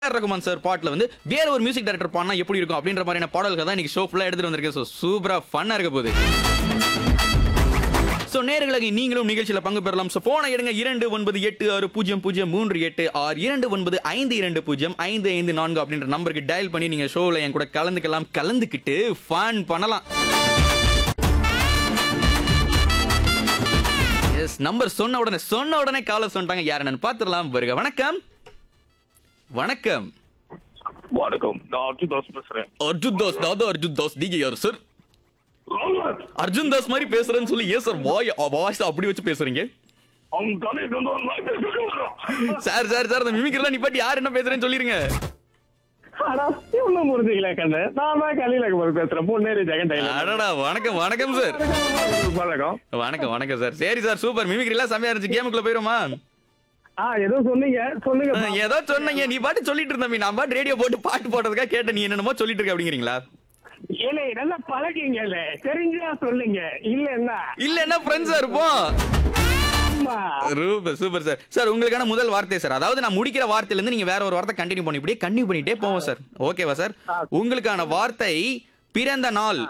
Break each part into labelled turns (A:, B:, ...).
A: AR Rahman sir பாட்டில் வந்து வேற ஒரு மியூசிக் டைரக்டர் பாடினா எப்படி இருக்கும் அப்படின்ற மாதிரியான பாடல்கள் தான் இன்னைக்கு ஷோ ஃபுல்லாக எடுத்துட்டு வந்திருக்கேன் ஸோ சூப்பராக ஃபன்னாக இருக்க போகுது ஸோ நேர்களுக்கு நீங்களும் நிகழ்ச்சியில் பங்கு பெறலாம் ஸோ போன எடுங்க இரண்டு ஒன்பது எட்டு ஆறு பூஜ்ஜியம் பூஜ்ஜியம் மூன்று எட்டு ஆறு இரண்டு ஒன்பது ஐந்து இரண்டு பூஜ்ஜியம் ஐந்து ஐந்து நான்கு அப்படின்ற நம்பருக்கு டயல் பண்ணி நீங்கள் ஷோவில் என் கூட கலந்துக்கலாம் கலந்துக்கிட்டு ஃபன் பண்ணலாம் எஸ் நம்பர் சொன்ன உடனே சொன்ன உடனே காலை சொல்லிட்டாங்க யார் என்னன்னு பார்த்துடலாம் வருக வணக்கம் வணக்கம்
B: வணக்கம் நான் அர்ஜுன் தாஸ் பேசுறேன்
A: அர்ஜுன் தாஸ் தாதா அர்ஜுன் தாஸ் நீங்க யார் சார் அர்ஜுன் தாஸ் மாதிரி பேசுறேன்னு சொல்லி ஏன் சார் வாய் வாய்ஸ் அப்படி வச்சு பேசுறீங்க
B: அவங்க தலையில இருந்து ஒரு நாய் பேசுறான்.
A: சார் சார் சார் அந்த மிமிக்ரிலாம் நிப்பாட்டி யார் என்ன பேசுறேன்னு சொல்லிருங்க
B: அடா, இவ்வளவு முறிஞ்சுக்கல கண்ணு. நான் தான் கலியில குமார் பேசுறேன். பொன்னேரி ஜெகன் டைலர்.
A: அடடா வணக்கம் வணக்கம் சார்
B: வணக்கம்.
A: வணக்கம் வணக்கம் சார் சரி சார் சூப்பர் மிமிக்ரிலாம் செமையா இருந்துச்சு கேமுக்குள்ள போயிருமா
B: ஆ, ஏதோ சொன்னீங்க சொல்லுங்க
A: ஏதோ சொன்னீங்க நீ பாட்டு சொல்லிட்டு இருந்த நான் பாட்டு ரேடியோ போட்டு பாட்டு போடுறதுக்காக கேட்ட நீ என்னென்னமோ சொல்லிட்டு இருக்க அப்படிங்கிறீங்களா
B: ஏலே நல்லா பழகிங்கல்ல தெரிஞ்சா சொல்லுங்க இல்ல என்ன
A: இல்ல என்ன ஃப்ரெண்ட்ஸா இருப்போம்
B: ஆமா.
A: சூப்பர் சூப்பர் சார் சார் உங்களுக்கான முதல் வார்த்தை சார் அதாவது நான் முடிக்கிற வார்த்தையில இருந்து நீங்க வேற ஒரு வார்த்தை கண்டினியூ பண்ணி இப்படியே கண்டினியூ பண்ணிட்டே போவோம் சார் ஓகேவா சார் உங்களுக்கான வார்த்தை பிறந்த நாள்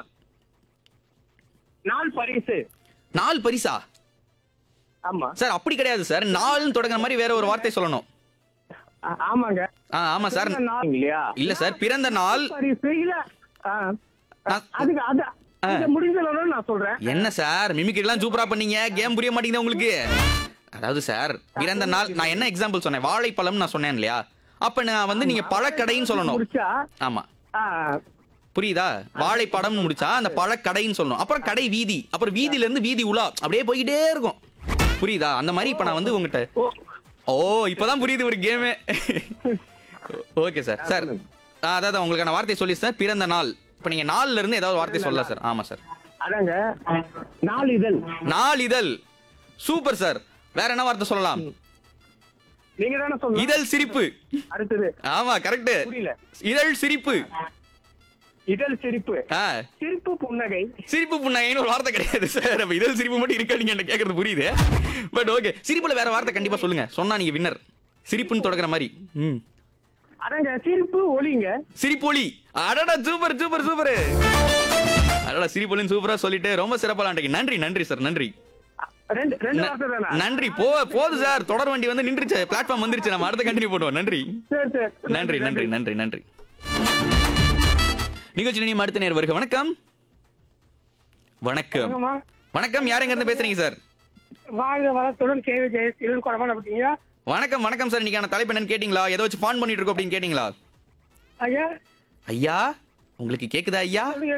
B: நாள் பரிசு
A: நாள் பரிசா
B: ஆமா
A: சார் அப்படி கிடையாது சார் நாள்னு தொடங்குற மாதிரி வேற ஒரு வார்த்தை சொல்லணும்
B: ஆ, ஆமாங்க
A: ஆ ஆமா சார்
B: நாள் இல்லையா
A: இல்ல சார் பிறந்த நாள்
B: பரிசு இல்ல ஆ.
A: நான்-
B: அதுக்கு அது அது முடிஞ்சலன்னு நான் சொல்றேன்
A: என்ன சார் மிமிக்ரிலாம் சூப்பரா பண்ணீங்க கேம் புரிய மாட்டேங்குது உங்களுக்கு அதாவது சார் பிறந்த நாள் நான் என்ன எக்ஸாம்பிள் சொன்னேன் வாழைப்பழம் நான் சொன்னேன் இல்லையா அப்ப நான் வந்து நீங்க பழக்கடைன்னு சொல்லணும்
B: முடிச்சா
A: ஆமா
B: ஆ,
A: புரியுதா வாழைப்படம் முடிச்சா அந்த பழக்கடைன்னு சொல்லணும் அப்புறம் கடை வீதி அப்புறம் வீதியில இருந்து வீதி உலா அப்படியே போய்கிட்டே இருக்கும் புரியுதா அந்த மாதிரி இப்ப நான் வந்து உங்ககிட்ட
B: ஓ,
A: ஓ இப்பதான் புரியுது ஒரு கேமே ஓகே சார் சார் அதாவது உங்களுக்கான வார்த்தை சொல்லி சார் பிறந்த நாள் இப்ப நீங்க நாள்ல இருந்து ஏதாவது வார்த்தை சொல்லலாம் சார் ஆமா சார்
B: அதாங்க நாள் இதழ்
A: நாளிதழ் சூப்பர் சார் வேற என்ன வார்த்தை சொல்லலாம்
B: நீங்க தானே சொல்லணும்
A: இதழ் சிரிப்பு
B: அடுத்தது
A: ஆமா கரெக்ட்
B: புரியல
A: இதழ் சிரிப்பு
B: இதழ் சிரிப்பு
A: ஆ
B: சிரிப்பு புன்னகை
A: சிரிப்பு புண்ணாயின்னு ஒரு வார்த்தை கிடையாது சார் அப்ப இதழ் சிரிப்பு மட்டும் இருக்கா நீங்க என்ன கேக்குறது புரியுது பட் ஓகே சிரிப்புல வேற வார்த்தை கண்டிப்பா சொல்லுங்க சொன்னா நீங்க வின்னர் சிரிப்புன்னு தொடங்குற மாதிரி ம்
B: அதாங்க சிரிப்பு ஒளிங்க
A: சிரிப்பொலி அடடா சூப்பர் சூப்பர் சூப்பர் அடடா சிரிப்பொலின்னு சூப்பரா சொல்லிட்டு ரொம்ப சிறப்பா விளையாண்டீங்க. நன்றி நன்றி சார் நன்றி
B: ரெண்டு ரெண்டு
A: ந-
B: வார்த்தை தானே
A: நன்றி போ போது சார் தொடர் வண்டி வந்து நின்றுச்சு பிளாட்ஃபார்ம் வந்துருச்சு நம்ம அடுத்து கண்டினியூ பண்ணுவோம் நன்றி
B: சரி சரி
A: நன்றி நன்றி நன்றி நன்றி நிகழ்ச்சி நீ அடுத்த நேர் வருக வணக்கம் வணக்கம்
B: வணக்கம்மா.
A: வணக்கம் யாருங்க இருந்து பேசுறீங்க சார்
B: வாழ்க வளத்துடன் கேவி ஜெயஸ் இருள் குறமான பார்த்தீங்க
A: வணக்கம் வணக்கம் சார் இன்னைக்கான தலைப்பு என்னன்னு கேட்டீங்களா ஏதோ வச்சு ஃபான் பண்ணிட்டு இருக்கோம் அப்படின்னு கேட்டீங்களா
B: ஐயா
A: ஐயா உங்களுக்கு கேக்குதா ஐயா
B: சொல்லுங்க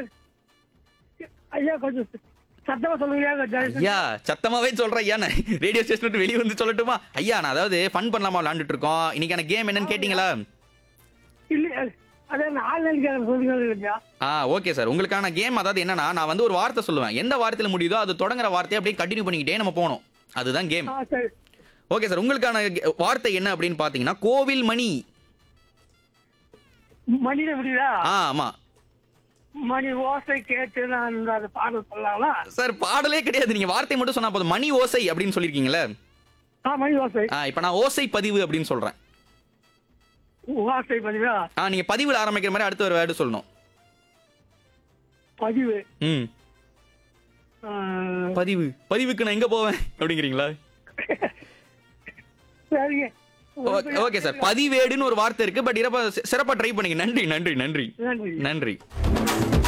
B: ஐயா கொஞ்சம் சத்தமா சொல்லுங்க ஜெயஸ்
A: ஐயா சத்தமாவே சொல்றேன் ஐயா நான் ரேடியோ ஸ்டேஷன் விட்டு வெளியே வந்து சொல்லட்டுமா ஐயா நான் அதாவது ஃபன் பண்ணலாமா விளாண்டுட்டு இருக்கோம் இன்னைக்கான கேம் என்னன்னு கேட்டீங்களா
B: இல்ல அதே நாலு நாளைக்கு சொல்லுங்க இல்லையா
A: ஆ ஓகே சார் உங்களுக்கான கேம் அதாவது என்னன்னா நான் வந்து ஒரு வார்த்தை சொல்லுவேன் எந்த வார்த்தையில முடியுதோ அது தொடங்குற வார்த்தையை அப்படியே கண்டினியூ பண்ணிக்கிட்டே நம்ம போகணும் அதுதான் கேம்
B: ஆ சரி
A: ஓகே சார் உங்களுக்கான கே- வார்த்தை என்ன அப்படின்னு பாத்தீங்கன்னா கோவில் மணி
B: மணியில முடியுதா
A: ஆ ஆமா
B: மணி ஓசை கேட்டு நான் அந்த பாடல் சொல்லலாங்களா
A: சார் பாடலே கிடையாது நீங்க வார்த்தை மட்டும் சொன்னா போதும் மணி ஓசை அப்படின்னு சொல்லியிருக்கீங்களே
B: ஆ மணி ஓசை
A: ஆ இப்போ நான் ஓசை பதிவு அப்படின்னு சொல்றேன்
B: ஓசை பதிவா
A: ஆ நீங்க பதிவுல ஆரம்பிக்கிற மாதிரி அடுத்த ஒரு வேர்டு சொல்லணும்
B: பதிவு
A: ம்
B: ஆ,
A: பதிவு பதிவுக்கு நான் எங்க போவேன் அப்படிங்கிறீங்களா
B: சரிங்க
A: ஓ- ஓகே சார் பதிவேடுன்னு ஒரு வார்த்தை இருக்கு பட் சிறப்பா ட்ரை பண்ணுங்க நன்றி நன்றி நன்றி
B: நன்றி
A: நன்றி